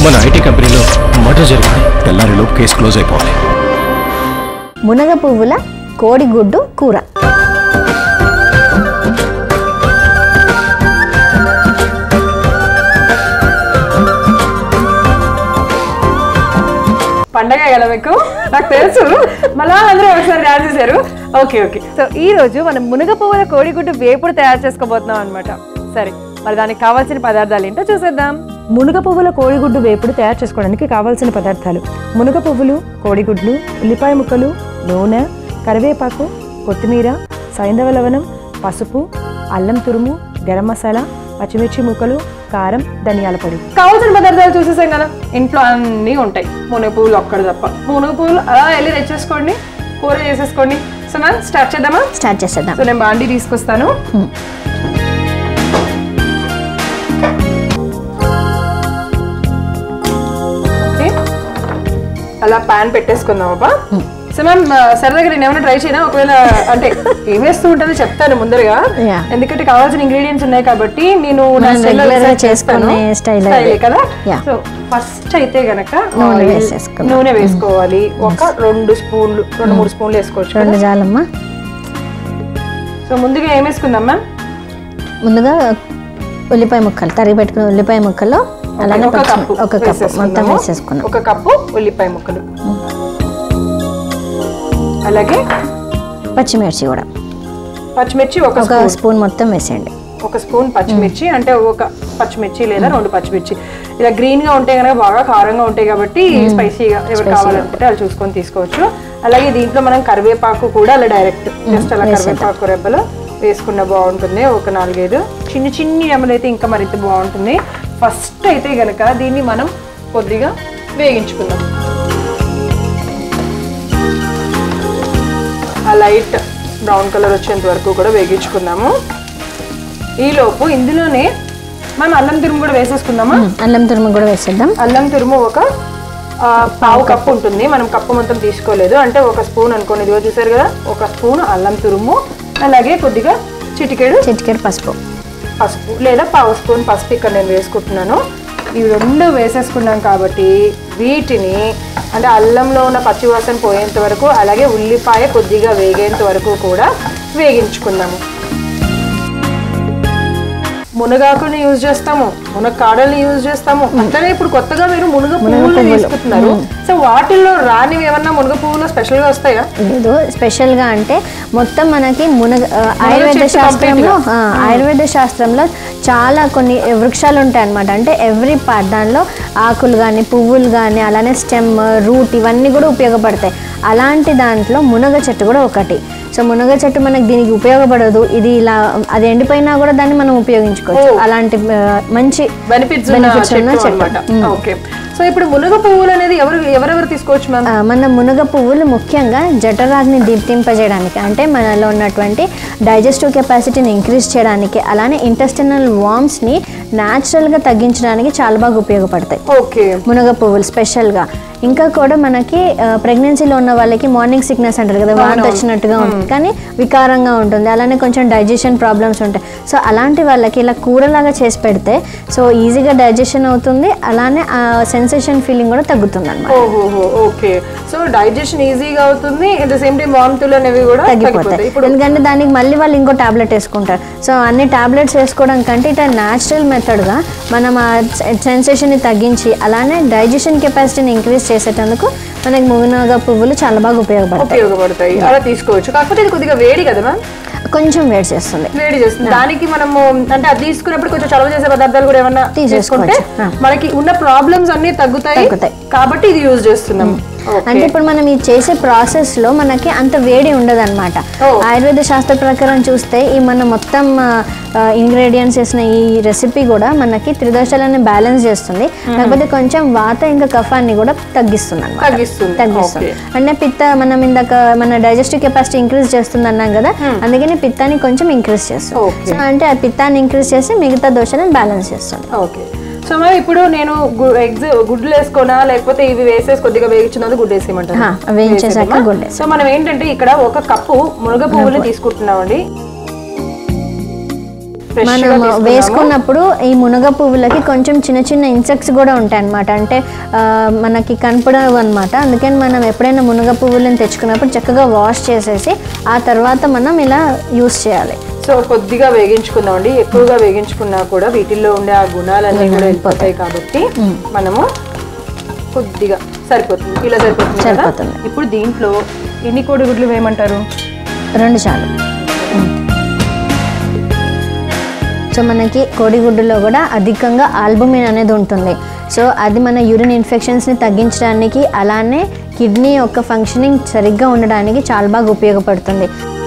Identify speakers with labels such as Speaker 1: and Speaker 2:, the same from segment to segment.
Speaker 1: మన ఐటీ కంపెనీలో మర్డర్ జరిగింది తెల్లారిలోపు కేసు క్లోజ్ అయిపోవాలి
Speaker 2: మునగ పువ్వుల కోడిగుడ్డు కూర
Speaker 3: పండగ కదా మీకు నాకు తెలుసు మళ్ళా అందరూ ఒకసారి డాన్స్ చేశారు ఓకే ఓకే సో ఈ రోజు మనం మునగ పువ్వుల కోడిగుడ్డు వేపుడు తయారు చేసుకోబోతున్నాం అనమాట సరే మరి దానికి కావాల్సిన పదార్థాలు ఏంటో చూసేద్దాం మునగ పువ్వుల కోడిగుడ్డు వేపుడు తయారు చేసుకోవడానికి కావాల్సిన పదార్థాలు మునగ పువ్వులు కోడిగుడ్లు ఉల్లిపాయ ముక్కలు నూనె కరివేపాకు కొత్తిమీర సైంధవ లవణం పసుపు అల్లం తురుము గరం మసాలా పచ్చిమిర్చి ముక్కలు కారం ధనియాల పొడి కావాల్సిన పదార్థాలు చూసేసాం కదా ఇంట్లో అన్నీ ఉంటాయి మునగ పువ్వులు ఒక్కడు తప్ప మునగ పువ్వులు అలా వెళ్ళి తెచ్చేసుకోండి కూర చేసేసుకోండి సో మ్యామ్ స్టార్ట్ చేద్దామా
Speaker 2: స్టార్ట్ చేసేద్దాం
Speaker 3: సో నేను బాండి తీసుకొస్తాను ఓకే అలా పాన్ పెట్టేసుకుందాం అబ్బా సో మ్యామ్ సరదాగా నేను ఏమైనా ట్రై చేయనా ఒకవేళ అంటే ఏం వేస్తూ ఉంటుందో చెప్తాను ముందరగా
Speaker 2: Yeah.
Speaker 3: ఎందుకంటే కావాల్సిన ఇంగ్రీడియంట్స్ ఉన్నాయి కాబట్టి నేను నా
Speaker 2: మనం
Speaker 3: style లో
Speaker 2: regular గా
Speaker 3: research చేస్తాను.
Speaker 2: చేసుకునే style
Speaker 3: Style
Speaker 2: అది.
Speaker 3: ఏ కదా
Speaker 2: Yeah.
Speaker 3: సో ఫస్ట్ అయితే గనక
Speaker 2: నూనె
Speaker 3: oil,
Speaker 2: వేసేసుకుందాం.
Speaker 3: నూనె వేసుకోవాలి ఒక రెండు స్పూన్లు రెండు మూడు స్పూన్లు వేసుకోవచ్చు కదా?
Speaker 2: రెండు జాలమ్మ
Speaker 3: సో ముందుగా ఏం వేసుకుందాం మ్యామ్
Speaker 2: ముందుగా ఉల్లిపాయ ముక్కలు తరిగి పెట్టుకున్న ఉల్లిపాయ ముక్కలు అలానే
Speaker 3: ఒక
Speaker 2: పచ్చి-
Speaker 3: కప్పు
Speaker 2: ఒక కప్పు మొత్తం
Speaker 3: వేసేసుకుందాము.
Speaker 2: వేసేసుకున్నాం
Speaker 3: ఒక కప్పు ఉల్లిపాయ ముక్కలు అలాగే
Speaker 2: పచ్చిమిర్చి కూడా
Speaker 3: పచ్చిమిర్చి ఒక
Speaker 2: ఒక
Speaker 3: స్పూన్
Speaker 2: స్పూన్ మొత్తం వేసేయండి
Speaker 3: ఒక స్పూన్ పచ్చిమిర్చి అంటే ఒక పచ్చిమిర్చి లేదా రెండు పచ్చిమిర్చి ఇలా గ్రీన్ గా ఉంటే కనుక బాగా కారంగా ఉంటాయి కాబట్టి స్పైసీగా ఎవరు కావాలనుకుంటే వాళ్ళు చూసుకొని తీసుకోవచ్చు అలాగే దీంట్లో మనం కరివేపాకు కూడా అలా డైరెక్ట్ జస్ట్ అలా కరివేపాకు రెబ్బలు వేసుకున్న బాగుంటుంది ఒక నాలుగైదు చిన్న చిన్ని రెమ్మలు అయితే ఇంకా మరింత బాగుంటుంది ఫస్ట్ అయితే గనక దీన్ని మనం కొద్దిగా వేగించుకుందాం ఆ లైట్ బ్రౌన్ కలర్ వచ్చేంత వరకు కూడా వేగించుకుందాము ఈలోపు ఇందులోనే మనం అల్లం తురుము కూడా వేసేసుకుందామా
Speaker 2: అల్లం తురుము కూడా వేసేద్దాం
Speaker 3: అల్లం తురుము ఒక ఆ, పావు కప్పు ఉంటుంది మనం కప్పు మొత్తం తీసుకోలేదు అంటే ఒక స్పూన్ అనుకోండి ఇదిగో చూసారు కదా ఒక స్పూన్ అల్లం తురుము అలాగే కొద్దిగా చిటికెడు
Speaker 2: చిటికెడు పసుపు
Speaker 3: పసుపు లేదా పావు స్పూన్ పసుపు ఇక్కడ నేను వేసుకుంటున్నాను ఇవి రెండు వేసేసుకున్నాం కాబట్టి వీటిని అంటే అల్లంలో ఉన్న పచ్చివాసన పోయేంత వరకు అలాగే ఉల్లిపాయ కొద్దిగా వేగేంత వరకు కూడా వేగించుకుందాము మునగాకుని యూజ్ చేస్తాము మునగ కాడల్ని యూజ్ చేస్తాము అట్లనే ఇప్పుడు కొత్తగా మీరు మునగ పువ్వులు తీసుకుంటున్నారు సో వాటిల్లో రానివి ఏమన్నా మునగ పువ్వులు స్పెషల్ గా వస్తాయా
Speaker 2: లేదు స్పెషల్ గా అంటే మొత్తం మనకి మునగ ఆ, ఆయుర్వేద
Speaker 3: చెట్టు
Speaker 2: శాస్త్రంలో ఆ, ఆయుర్వేద శాస్త్రంలో చాలా కొన్ని వృక్షాలు ఉంటాయి అన్నమాట అంటే ఎవ్రీ పార్ట్ దానిలో ఆకులు కానీ పువ్వులు కానీ అలానే స్టెమ్ రూట్ ఇవన్నీ కూడా ఉపయోగపడతాయి అలాంటి దాంట్లో మునగ చెట్టు కూడా ఒకటి సో మునగ చెట్టు మనకి దీనికి ఉపయోగపడదు ఇది ఇలా అది ఎండిపోయినా కూడా దాన్ని మనం ఉపయోగించుకోవచ్చు అలాంటి ఆ, మంచి
Speaker 3: బెనిఫిట్స్
Speaker 2: Benefits ఉన్న
Speaker 3: చెట్టు
Speaker 2: చెట్టు.
Speaker 3: అనమాట ఓకే సో ఇప్పుడు మునగ పువ్వులు అనేది ఎవరు ఎవరెవరు తీసుకోవచ్చు మ్యామ్
Speaker 2: ఆ, మన మునగ పువ్వులు ముఖ్యంగా జఠరాగ్ని దీప్తింపజేయడానికి అంటే మనలో ఉన్నటువంటి డైజెస్టివ్ కెపాసిటీని ఇంక్రీజ్ చేయడానికి అలానే ఇంటెస్టినల్ వామ్స్ని న్యాచురల్గా తగ్గించడానికి చాలా బాగా ఉపయోగపడతాయి
Speaker 3: ఓకే
Speaker 2: మునగ పువ్వులు స్పెషల్గా ఇంకా కూడా మనకి ప్రెగ్నెన్సీలో ఉన్న వాళ్ళకి మార్నింగ్ సిక్నెస్ అంటారు కదా వాంతి వచ్చినట్టుగా ఉంటుంది కానీ వికారంగా ఉంటుంది అలానే కొంచెం డైజెషన్ ప్రాబ్లమ్స్ ఉంటాయి సో అలాంటి వాళ్ళకి ఇలా కూరలాగా చేసి పెడితే సో ఈజీగా డైజెషన్ అవుతుంది అలానే ఆ సెన్సేషన్ ఫీలింగ్ కూడా తగ్గుతుంది అనమాట
Speaker 3: ఓహోహో ఓకే సో డైజెషన్ ఈజీగా అవుతుంది అట్ ద సేమ్ టైం వాంతులు అనేవి కూడా
Speaker 2: తగ్గిపోతాయి
Speaker 3: తగ్గిపోతాయి ఇప్పుడు
Speaker 2: ఎందుకంటే దానికి మళ్ళీ వాళ్ళు ఇంకో టాబ్లెట్ వేసుకుంటారు సో అన్ని టాబ్లెట్స్ వేసుకోవడం కంటే ఇట్లా న్యాచురల్ మెథడ్గా మనం ఆ సెన్సేషన్ని తగ్గించి అలానే డైజెషన్ కెపాసిటీని ఇంక్రీజ్ చేసేటందుకు మనకి మునగ పువ్వులు చాలా బాగా ఉపయోగపడతాయి
Speaker 3: ఉపయోగపడతాయి అలా తీసుకోవచ్చు కాకపోతే ఇది కొద్దిగా వేడి కదా మ్యామ్
Speaker 2: కొంచెం వేడి చేస్తుంది
Speaker 3: వేడి చేస్తుంది దానికి మనము అంటే అది తీసుకున్నప్పుడు కొంచెం చలవ చేసే పదార్థాలు కూడా ఏమన్నా
Speaker 2: తీసేసుకోవచ్చు.
Speaker 3: తీసుకుంటే
Speaker 2: ఆ.
Speaker 3: మనకి ఉన్న ప్రాబ్లమ్స్ అన్ని తగ్గుతాయి
Speaker 2: తగ్గుతాయి.
Speaker 3: కాబట్టి ఇది యూజ్ చేస్తున్నాం
Speaker 2: అంటే ఇప్పుడు మనం ఈ చేసే ప్రాసెస్ లో మనకి అంత వేడి ఉండదు అనమాట
Speaker 3: ఓ.
Speaker 2: ఆయుర్వేద శాస్త్ర ప్రకారం చూస్తే ఈ మన మొత్తం ఇంగ్రీడియంట్స్ వేసిన ఈ రెసిపీ కూడా మనకి త్రిదోషాలని బ్యాలెన్స్ చేస్తుంది కాకపోతే కొంచెం వాత ఇంకా కఫాన్ని కూడా తగ్గిస్తుంది అనమాట
Speaker 3: తగ్గిస్తుంది
Speaker 2: తగ్గిస్తుంది
Speaker 3: Okay.
Speaker 2: అంటే పిత్త మనం ఇందాక మన డైజెస్టివ్ కెపాసిటీ ఇంక్రీజ్ చేస్తుంది అన్నాం కదా అందుకని పిత్తాన్ని కొంచెం ఇంక్రీజ్ చేస్తుంది
Speaker 3: Okay.
Speaker 2: సో అంటే ఆ పిత్తాన్ని ఇంక్రీజ్ చేసి మిగతా దోషాలను బ్యాలెన్స్ చేస్తుంది
Speaker 3: ఓకే సో మరి ఇప్పుడు నేను ఎగ్స్ గుడ్లు వేసుకోనా లేకపోతే ఇవి వేసేసి కొద్దిగా వేయించినందు గుడ్డు వేసేయమంటారు
Speaker 2: హా, వేయించేసాక గుడ్డు వేసేయ్.
Speaker 3: సో మనం ఏంటంటే ఇక్కడ ఒక కప్పు మునగ పువ్వులు తీసుకుంటున్నామండి Fresh గా
Speaker 2: మనం
Speaker 3: తీసుకున్నాము.
Speaker 2: వేసుకున్నప్పుడు ఈ మునగ పువ్వులకి కొంచెం చిన్న చిన్న ఇన్సెక్ట్స్ కూడా ఉంటాయి అనమాట అంటే ఆ, మనకి కనపడవు అనమాట అందుకని మనం ఎప్పుడైనా మునగ పువ్వులను తెచ్చుకున్నప్పుడు చక్కగా వాష్ చేసేసి ఆ తర్వాత మనం ఇలా యూస్ చేయాలి
Speaker 3: సో కొద్దిగా వేగించుకుందామండి ఎక్కువగా వేగించుకున్నా కూడా వీటిల్లో ఉండే ఆ గుణాలన్నీ కూడా వెళ్ళిపోతాయి కాబట్టి మనము కొద్దిగా సరిపోతుంది ఇలా సరిపోతుంది కదా
Speaker 2: సరిపోతుంది.
Speaker 3: ఇప్పుడు దీంట్లో ఎన్ని కోడిగుడ్లు వేయమంటారు
Speaker 2: రెండు చాలు సో మనకి కోడిగుడ్డులో కూడా అధికంగా ఆల్బుమిన్ అనేది ఉంటుంది సో అది మన యూరిన్ ఇన్ఫెక్షన్స్ని తగ్గించడానికి అలానే కిడ్నీ యొక్క ఫంక్షనింగ్ సరిగ్గా ఉండడానికి చాలా బాగా ఉపయోగపడుతుంది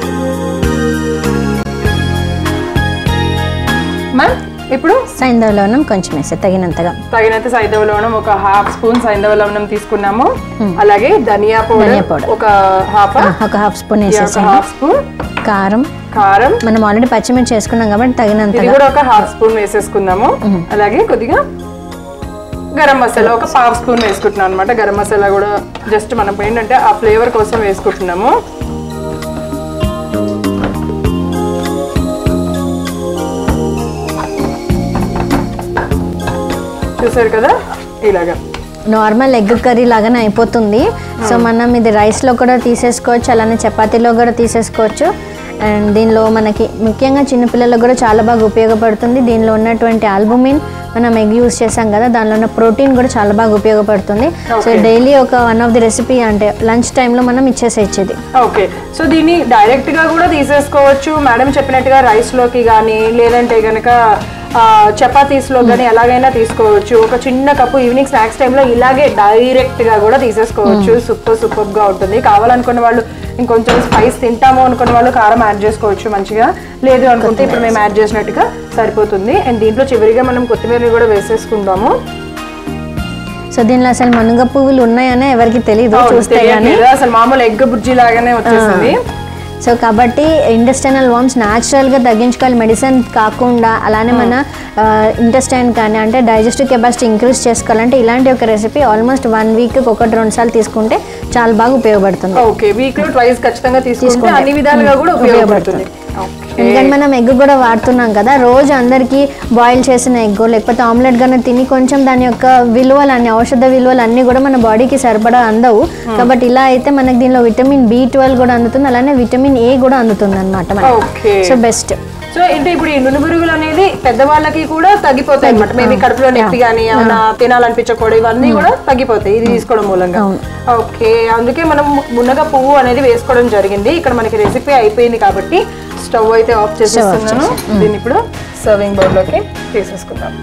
Speaker 3: మ్యామ్ ఇప్పుడు
Speaker 2: సైంధవ లవణం కొంచెం వేసే తగినంతగా
Speaker 3: తగినంత సైంధవ లవణం ఒక హాఫ్ స్పూన్ సైంధవ లవణం తీసుకున్నాము అలాగే ధనియా
Speaker 2: ధనియా
Speaker 3: పౌడర్
Speaker 2: powder.
Speaker 3: ఒక హాఫ్
Speaker 2: ఆ, ఒక హాఫ్ స్పూన్
Speaker 3: ఒక
Speaker 2: వేసేసాను
Speaker 3: హాఫ్ స్పూన్
Speaker 2: కారం
Speaker 3: కారం
Speaker 2: మనం ఆల్రెడీ పచ్చిమిర్చి వేసుకున్నాం కాబట్టి
Speaker 3: ఇది
Speaker 2: తగినంతగా
Speaker 3: కూడా ఒక హాఫ్ స్పూన్ వేసేసుకుందాము అలాగే కొద్దిగా గరం మసాలా ఒక పావు స్పూన్ వేసుకుంటున్నాం అనమాట గరం మసాలా కూడా జస్ట్ మనం ఏంటంటే ఆ ఫ్లేవర్ కోసం వేసుకుంటున్నాము చూసారు కదా ఇలాగా
Speaker 2: నార్మల్ ఎగ్ కర్రీ లాగానే అయిపోతుంది సో మనం ఇది రైస్లో కూడా తీసేసుకోవచ్చు అలానే చపాతీలో కూడా తీసేసుకోవచ్చు అండ్ దీనిలో మనకి ముఖ్యంగా చిన్నపిల్లలకు కూడా చాలా బాగా ఉపయోగపడుతుంది దీనిలో ఉన్నటువంటి ఆల్బుమిన్ మనం ఎగ్ యూస్ చేసాం కదా దానిలో ఉన్న ప్రోటీన్ కూడా చాలా బాగా ఉపయోగపడుతుంది సో
Speaker 3: Okay.
Speaker 2: డైలీ ఒక వన్ ఆఫ్ ది రెసిపీ అంటే లంచ్ టైంలో మనం ఇచ్చేసేచ్చేది
Speaker 3: ఓకే సో దీన్ని డైరెక్ట్ గా కూడా తీసేసుకోవచ్చు మేడం చెప్పినట్టుగా రైస్ లోకి కానీ లేదంటే గనక చపాతీస్ లో కానీ ఎలాగైనా తీసుకోవచ్చు ఒక చిన్న కప్పు ఈవినింగ్ స్నాక్స్ టైంలో ఇలాగే డైరెక్ట్ గా కూడా తీసేసుకోవచ్చు సూపర్ సూపర్ గా ఉంటుంది కావాలనుకున్న వాళ్ళు ఇంకొంచెం స్పైస్ తింటాము అనుకున్న వాళ్ళు కారం యాడ్ చేసుకోవచ్చు మంచిగా లేదు అనుకుంటే ఇప్పుడు మేము యాడ్ చేసినట్టుగా సరిపోతుంది అండ్ దీంట్లో చివరిగా మనం కొత్తిమీర కూడా వేసేసుకుందాము
Speaker 2: సో దీనిలో అసలు మనుగ పువ్వులు ఉన్నాయనే ఎవరికి తెలియదు
Speaker 3: అవును,
Speaker 2: చూస్తే కానీ
Speaker 3: తెలియట్లేదు. అసలు మామూలు ఎగ్ బుర్జీ లాగానే వచ్చేసింది
Speaker 2: సో కాబట్టి ఇంటెస్టైనల్ వామ్స్ న్యాచురల్గా తగ్గించుకోవాలి మెడిసిన్ కాకుండా అలానే మన ఇంటెస్టైన్ కానీ అంటే డైజెస్టివ్ కెపాసిటీ ఇంక్రీజ్ చేసుకోవాలంటే ఇలాంటి ఒక రెసిపీ ఆల్మోస్ట్ వన్ వీక్ ఒకటి రెండు సార్లు తీసుకుంటే చాలా బాగా ఉపయోగపడుతుంది
Speaker 3: ఓకే వీక్ లో ట్వైస్ ఖచ్చితంగా తీసుకుంటే
Speaker 2: తీసుకుంటే.
Speaker 3: అన్ని విధాలుగా కూడా ఉపయోగపడుతుంది
Speaker 2: ఎందుకంటే మనం ఎగ్ కూడా వాడుతున్నాం కదా రోజు అందరికీ బాయిల్ చేసిన ఎగ్ లేకపోతే ఆమ్లెట్ గానే తిని కొంచెం దాని యొక్క విలువలు అన్ని ఔషధ విలువలు అన్ని కూడా మన బాడీకి సరిపడా అందవు కాబట్టి ఇలా అయితే మనకి దీనిలో విటమిన్ బి ట్వెల్వ్ కూడా అందుతుంది అలానే విటమిన్ ఏ కూడా అందుతుంది అనమాట
Speaker 3: ఓకే
Speaker 2: సో బెస్ట్
Speaker 3: సో ఏంటి ఇప్పుడు ఈ నునుబురుగులు అనేది పెద్దవాళ్ళకి కూడా తగ్గిపోతాయి అనమాట మేబీ కడుపులో నొప్పి కానీ ఏమైనా తినాలనిపించకూడదు ఇవన్నీ కూడా తగ్గిపోతాయి ఇది తీసుకోవడం మూలంగా ఓకే అందుకే మనం మునగ పువ్వు అనేది వేసుకోవడం జరిగింది ఇక్కడ మనకి రెసిపీ అయిపోయింది కాబట్టి స్టవ్ అయితే ఆఫ్ చేసేస్తున్నాను దీన్ని ఇప్పుడు సర్వింగ్ బౌల్ లోకి తీసేసుకుందాం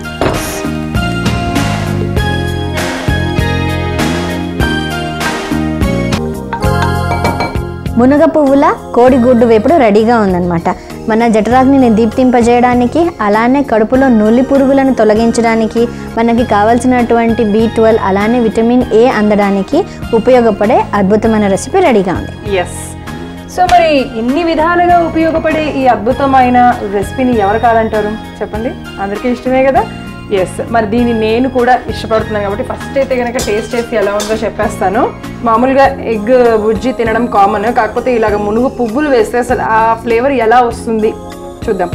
Speaker 2: మునగ పువ్వుల కోడిగుడ్డు వేపుడు రెడీగా ఉందన్నమాట మన జఠరాగ్నిని దీప్తింపజేయడానికి అలానే కడుపులో నూలి పురుగులను తొలగించడానికి మనకి కావాల్సినటువంటి బి ట్వెల్వ్ అలానే విటమిన్ ఏ అందడానికి ఉపయోగపడే అద్భుతమైన రెసిపీ రెడీగా ఉంది
Speaker 3: ఎస్ సో మరి ఇన్ని విధాలుగా ఉపయోగపడే ఈ అద్భుతమైన రెసిపీని ఎవరు కాదంటారు చెప్పండి అందరికీ ఇష్టమే కదా ఎస్ మరి దీన్ని నేను కూడా ఇష్టపడుతున్నాను కాబట్టి ఫస్ట్ అయితే కనుక టేస్ట్ చేసి ఎలా ఉందో చెప్పేస్తాను మామూలుగా ఎగ్ బుజ్జి తినడం కామన్ కాకపోతే ఇలాగ మునుగు పువ్వులు వేస్తే అసలు ఆ ఫ్లేవర్ ఎలా వస్తుంది చూద్దాం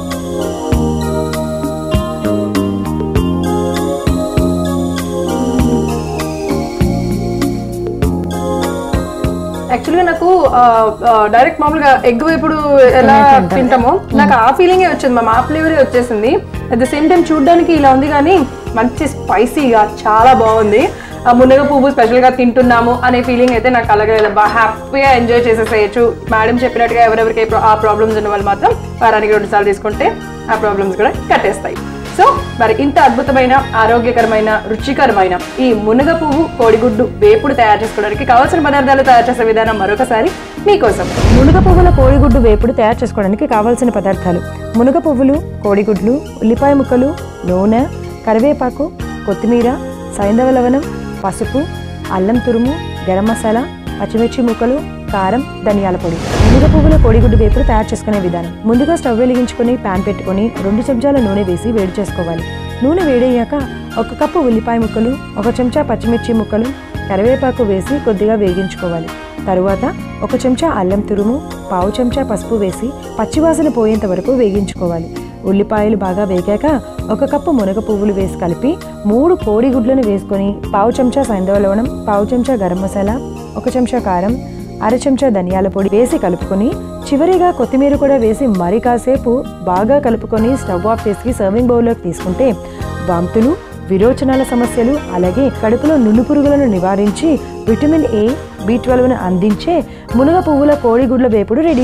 Speaker 3: యాక్చువల్గా నాకు డైరెక్ట్ మామూలుగా ఎగ్ వేపుడు ఎలా తింటామో నాకు ఆ ఫీలింగే వచ్చింది మా మా ఫ్లేవరే వచ్చేసింది అట్ ద సేమ్ టైం చూడడానికి ఇలా ఉంది కానీ మంచి స్పైసీగా చాలా బాగుంది ఆ మునగ పువ్వు స్పెషల్గా తింటున్నాము అనే ఫీలింగ్ అయితే నాకు అలాగే లేదు. బాగా హ్యాపీగా ఎంజాయ్ చేసేసేయచ్చు మేడం చెప్పినట్టుగా ఎవరెవరికి ఏ ప్రా- ఆ ప్రాబ్లమ్స్ ఉన్న వాళ్ళు మాత్రం వారానికి రెండు సార్లు తీసుకుంటే ఆ ప్రాబ్లమ్స్ కూడా కట్టేస్తాయి సో మరి ఇంత అద్భుతమైన ఆరోగ్యకరమైన రుచికరమైన ఈ మునగ పువ్వు కోడిగుడ్డు వేపుడు తయారు చేసుకోవడానికి కావాల్సిన పదార్థాలు తయారు చేసే విధానం మరొకసారి మీకోసం మునగ పువ్వుల కోడిగుడ్డు వేపుడు తయారు చేసుకోవడానికి కావాల్సిన పదార్థాలు మునగ పువ్వులు కోడిగుడ్లు ఉల్లిపాయ ముక్కలు నూనె కరివేపాకు కొత్తిమీర సైంధవ లవణం పసుపు అల్లం తురుము గరం మసాలా పచ్చిమిర్చి ముక్కలు కారం ధనియాల పొడి మునగ పువ్వుల కోడిగుడ్డు వేపుడు తయారు చేసుకునే విధానం ముందుగా స్టవ్ వెలిగించుకొని పాన్ పెట్టుకొని రెండు చెంచాల నూనె వేసి వేడి చేసుకోవాలి నూనె వేడయ్యాక ఒక కప్పు ఉల్లిపాయ ముక్కలు ఒక చెంచా పచ్చిమిర్చి ముక్కలు కరివేపాకు వేసి కొద్దిగా వేగించుకోవాలి తరువాత ఒక చెంచా అల్లం తురుము పావు చెంచా పసుపు వేసి పచ్చివాసన పోయేంత వరకు వేగించుకోవాలి ఉల్లిపాయలు బాగా వేగాక ఒక కప్పు మునగ పువ్వులు వేసి కలిపి మూడు కోడిగుడ్లను వేసుకొని పావు చెంచా సైంధవ లవణం పావు చెంచా గరం మసాలా ఒక చెంచా కారం అర చెంచా ధనియాల పొడి వేసి కలుపుకొని చివరిగా కొత్తిమీర కూడా వేసి మరి కాసేపు బాగా కలుపుకొని స్టవ్ ఆఫ్ చేసి సర్వింగ్ బౌల్లోకి తీసుకుంటే వాంతులు విరోచనాల సమస్యలు అలాగే కడుపులో నులు పురుగులను నివారించి విటమిన్ ఏ బి ట్వెల్వ్ను అందించే మునగ పువ్వుల కోడిగుడ్ల వేపుడు ready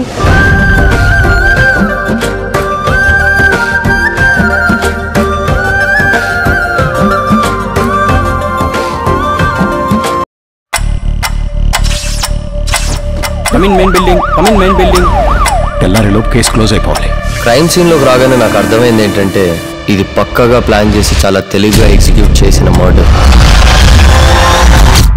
Speaker 1: come in main building come in main building తెల్లారిలోపు కేసు క్లోజ్ అయిపోవాలి
Speaker 4: క్రైమ్ సీన్లోకి రాగానే నాకు అర్థమైంది ఏంటంటే ఇది పక్కగా ప్లాన్ చేసి చాలా తెలివిగా ఎగ్జిక్యూట్ చేసిన మర్డర్